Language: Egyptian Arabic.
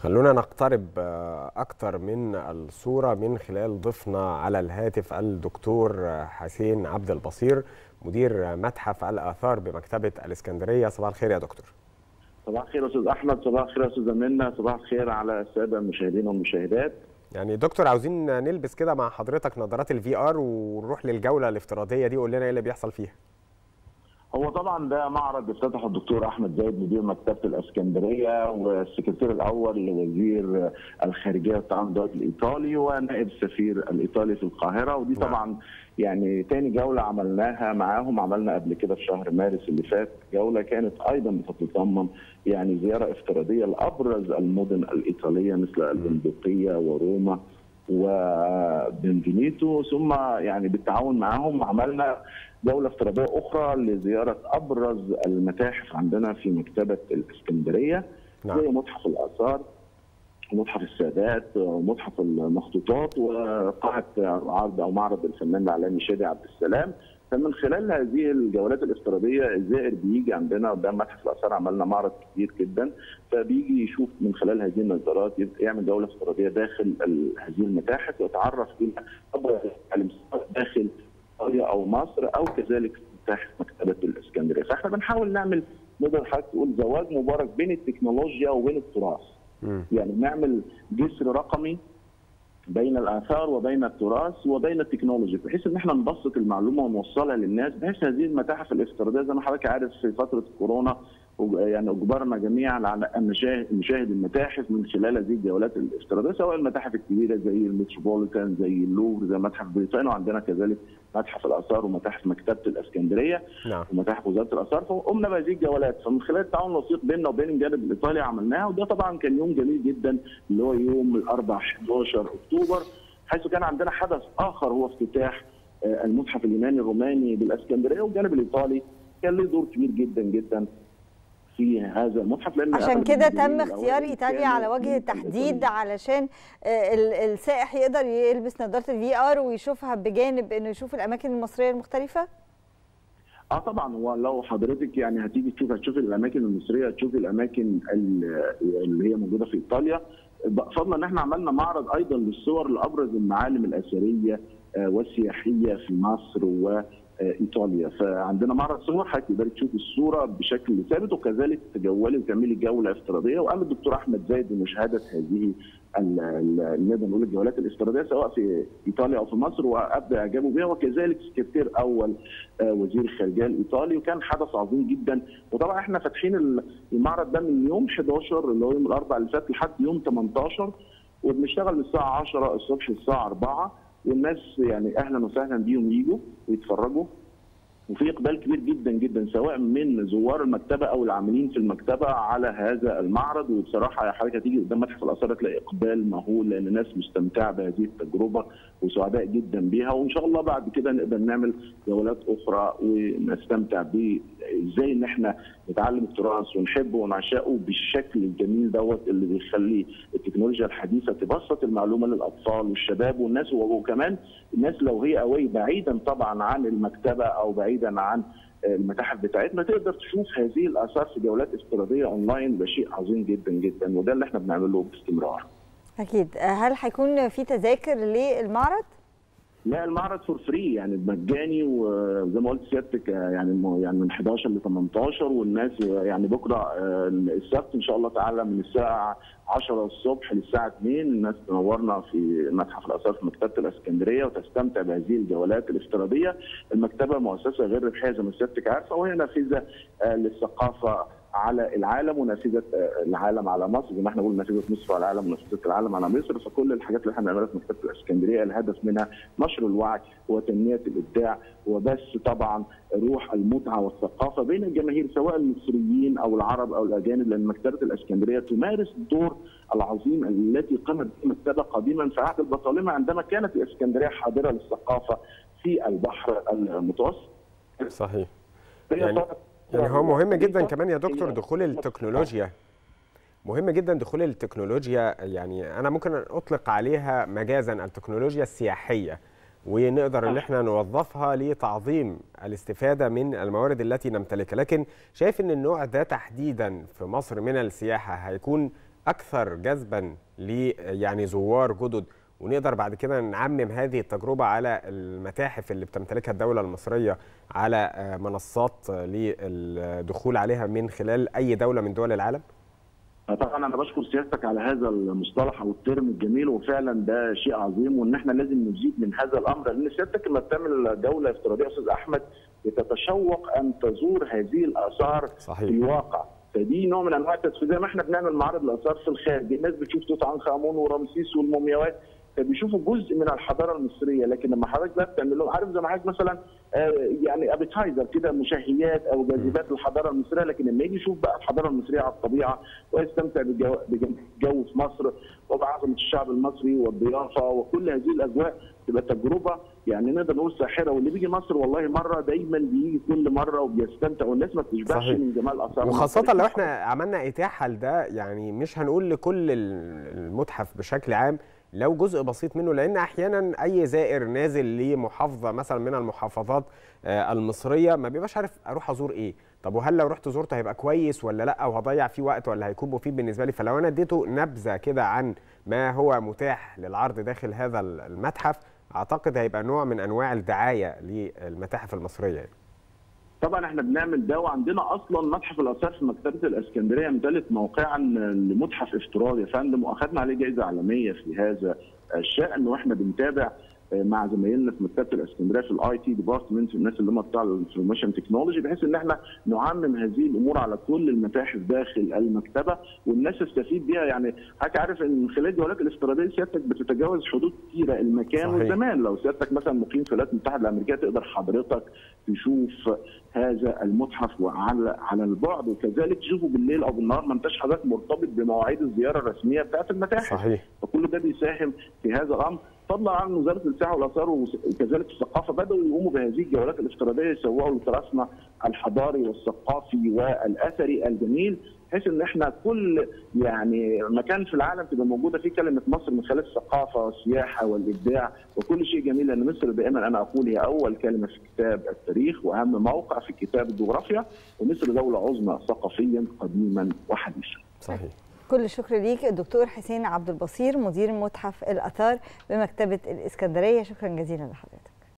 خلونا نقترب أكثر من الصورة من خلال ضيفنا على الهاتف الدكتور حسين عبد البصير مدير متحف الآثار بمكتبة الإسكندرية صباح الخير يا دكتور صباح الخير يا أستاذ أحمد صباح الخير يا أستاذ منى صباح الخير على السادة المشاهدين والمشاهدات يعني دكتور عاوزين نلبس كده مع حضرتك نظارات الفي ار ونروح للجولة الافتراضية دي قول لنا ايه اللي بيحصل فيها هو طبعا ده معرض افتتحه الدكتور احمد زايد مدير مكتبه الاسكندريه والسكرتير الاول لوزير الخارجيه والتعاون الدولي الايطالي ونائب السفير الايطالي في القاهره ودي طبعا يعني تاني جوله عملناها معاهم عملنا قبل كده في شهر مارس اللي فات جوله كانت ايضا بتتضمن يعني زياره افتراضيه لابرز المدن الايطاليه مثل البندقيه وروما وبنفينيتو ثم يعني بالتعاون معهم عملنا جوله افتراضيه اخرى لزياره ابرز المتاحف عندنا في مكتبه الاسكندريه نعم. زي متحف الاثار ومتحف السادات ومتحف المخطوطات وقاعه عرض او معرض الفنان الاعلامي شادي عبد السلام فمن خلال هذه الجولات الافتراضيه الزائر بيجي عندنا قدام متحف الاثار عملنا معرض كبير جدا فبيجي يشوف من خلال هذه النظارات يعمل جوله افتراضيه داخل هذه المتاحف ويتعرف الى ابرز داخل ايطاليا او مصر او كذلك متاحف مكتبه الاسكندريه فاحنا بنحاول نعمل نقدر حضرتك تقول زواج مبارك بين التكنولوجيا وبين التراث يعني بنعمل جسر رقمي بين الاثار وبين التراث وبين التكنولوجي بحيث ان احنا نبسط المعلومه ونوصلها للناس بحيث هذه المتاحف الافتراضيه زي ما حضرتك عارف في فتره كورونا يعني اجبرنا جميعا على ان نشاهد المتاحف من خلال هذه الجولات الافتراضيه سواء المتاحف الكبيره زي المتروبوليتان زي اللوفر زي متحف بريطانيا وعندنا كذلك متحف الاثار ومتاحف مكتبه الاسكندريه نعم. ومتاحف وزاره الاثار فقمنا بهذه الجولات فمن خلال التعاون الوثيق بيننا وبين الجانب الايطالي عملناها وده طبعا كان يوم جميل جدا اللي هو يوم الاربع 11 اكتوبر حيث كان عندنا حدث اخر هو افتتاح المتحف اليوناني الروماني بالاسكندريه والجانب الايطالي كان له دور كبير جدا جدا في هذا المتحف لان عشان كده تم اختيار ايطاليا على وجه التحديد علشان السائح يقدر يلبس نظاره الفي ار ويشوفها بجانب انه يشوف الاماكن المصريه المختلفه اه طبعا هو لو حضرتك يعني هتيجي تشوف هتشوف الاماكن المصريه هتشوف الاماكن اللي هي موجوده في ايطاليا فضلا ان احنا عملنا معرض ايضا للصور لابرز المعالم الاثريه والسياحيه في مصر و ايطاليا فعندنا معرض صور حضرتك تقدري تشوفي الصوره بشكل ثابت وكذلك تجولي وتعملي جوله افتراضيه وقام الدكتور احمد زايد بمشاهده هذه نقدر نقول الجولات الافتراضيه سواء في ايطاليا او في مصر وابدى اعجابه بها وكذلك سكرتير اول وزير الخارجيه الايطالي وكان حدث عظيم جدا وطبعا احنا فاتحين المعرض ده من يوم 11 اللي هو يوم الاربعاء اللي فات لحد يوم 18 وبنشتغل من الساعه 10 الصبح للساعه 4 والناس يعني اهلا وسهلا بيهم يجوا ويتفرجوا وفي اقبال كبير جدا جدا سواء من زوار المكتبه او العاملين في المكتبه على هذا المعرض وبصراحه حضرتك هتيجي قدام متحف الاثار تلاقي اقبال مهول لان الناس مستمتعه بهذه التجربه وسعداء جدا بيها وان شاء الله بعد كده نقدر نعمل جولات اخرى ونستمتع بازاي ان احنا نتعلم التراث ونحبه ونعشقه بالشكل الجميل دوت اللي بيخلي التكنولوجيا الحديثه تبسط المعلومه للاطفال والشباب والناس وكمان الناس لو هي قوي بعيدا طبعا عن المكتبه او بعيدا عن المتاحف بتاعتنا تقدر تشوف هذه الاثار في جولات افتراضيه اونلاين ده شيء عظيم جدا جدا وده اللي احنا بنعمله باستمرار. اكيد هل هيكون في تذاكر للمعرض؟ لا المعرض فور فري يعني مجاني وزي ما قلت سيادتك يعني يعني من 11 ل 18 والناس يعني بكره السبت ان شاء الله تعالى من الساعه 10 الصبح للساعه 2 الناس تنورنا في متحف الاثار في مكتبه الاسكندريه وتستمتع بهذه الجولات الافتراضيه المكتبه مؤسسه غير ربحيه زي ما سيادتك عارفه وهي نافذه للثقافه على العالم ونافذه العالم على مصر زي ما احنا بنقول نافذه مصر على العالم ونافذه العالم على مصر فكل الحاجات اللي احنا بنعملها في مكتبه الاسكندريه الهدف منها نشر الوعي وتنميه الابداع وبث طبعا روح المتعه والثقافه بين الجماهير سواء المصريين او العرب او الاجانب لان مكتبه الاسكندريه تمارس الدور العظيم التي قامت به المكتبه قديما في عهد البطالمه عندما كانت الاسكندريه حاضره للثقافه في البحر المتوسط. صحيح. يعني يعني هو مهم جدا كمان يا دكتور دخول التكنولوجيا مهم جدا دخول التكنولوجيا يعني انا ممكن اطلق عليها مجازا التكنولوجيا السياحيه ونقدر ان احنا نوظفها لتعظيم الاستفاده من الموارد التي نمتلكها لكن شايف ان النوع ده تحديدا في مصر من السياحه هيكون اكثر جذبا ل يعني زوار جدد ونقدر بعد كده نعمم هذه التجربه على المتاحف اللي بتمتلكها الدوله المصريه على منصات للدخول عليها من خلال اي دوله من دول العالم؟ طبعا انا بشكر سيادتك على هذا المصطلح او الترم الجميل وفعلا ده شيء عظيم وان احنا لازم نزيد من هذا الامر لان سيادتك لما بتعمل دوله افتراضيه استاذ احمد بتتشوق ان تزور هذه الاثار صحيح. في الواقع فدي نوع من انواع التسويق زي ما احنا بنعمل معارض الاثار في الخارج الناس بتشوف توت عنخ امون ورمسيس والمومياوات فبيشوفوا جزء من الحضاره المصريه لكن لما حضرتك بقى بتعمل لهم عارف زي ما حضرتك مثلا يعني ابيتايزر كده مشهيات او جاذبات للحضاره المصريه لكن لما يجي يشوف بقى الحضاره المصريه على الطبيعه ويستمتع بالجو, بالجو في مصر وبعظمه الشعب المصري والضيافه وكل هذه الاجواء تبقى تجربه يعني نقدر نقول ساحره واللي بيجي مصر والله مره دايما بيجي كل مره وبيستمتع والناس ما بتشبعش من جمال اثار وخاصه لو احنا عملنا اتاحه لده يعني مش هنقول لكل المتحف بشكل عام لو جزء بسيط منه لان احيانا اي زائر نازل لمحافظه مثلا من المحافظات المصريه ما بيبقاش عارف اروح ازور ايه طب وهل لو رحت زرت هيبقى كويس ولا لا وهضيع فيه وقت ولا هيكون مفيد بالنسبه لي فلو انا اديته نبذه كده عن ما هو متاح للعرض داخل هذا المتحف اعتقد هيبقى نوع من انواع الدعايه للمتاحف المصريه يعني. طبعا احنا بنعمل ده وعندنا اصلا متحف الاثار في مكتبه الاسكندريه امتلك موقعا لمتحف افتراضي يا فندم واخذنا عليه جائزه عالميه في هذا الشان واحنا بنتابع مع زمايلنا في مكتبه الاسكندريه في الاي تي ديبارتمنت الناس اللي هم بتاع الانفورميشن تكنولوجي بحيث ان احنا نعمم هذه الامور على كل المتاحف داخل المكتبه والناس تستفيد بيها يعني حضرتك عارف ان من خلال الجولات الافتراضيه سيادتك بتتجاوز حدود كثيره المكان صحيح. والزمان لو سيادتك مثلا مقيم في الولايات المتحده الامريكيه تقدر حضرتك تشوف هذا المتحف على على البعد وكذلك تشوفه بالليل او بالنهار ما انتش حضرتك مرتبط بمواعيد الزياره الرسميه بتاعت المتاحف صحيح فكل ده بيساهم في هذا الامر فضلا عن وزاره السياحه والاثار وكذلك الثقافه بداوا يقوموا بهذه الجولات الافتراضيه يسوقوا لتراثنا الحضاري والثقافي والاثري الجميل بحيث ان احنا كل يعني مكان في العالم تبقى موجوده فيه كلمه مصر من خلال الثقافه والسياحه والابداع وكل شيء جميل لان مصر دائما انا اقول هي اول كلمه في كتاب التاريخ واهم موقع في كتاب الجغرافيا ومصر دوله عظمى ثقافيا قديما وحديثا. صحيح. كل الشكر ليك الدكتور حسين عبد البصير مدير متحف الاثار بمكتبه الاسكندريه شكرا جزيلا لحضرتك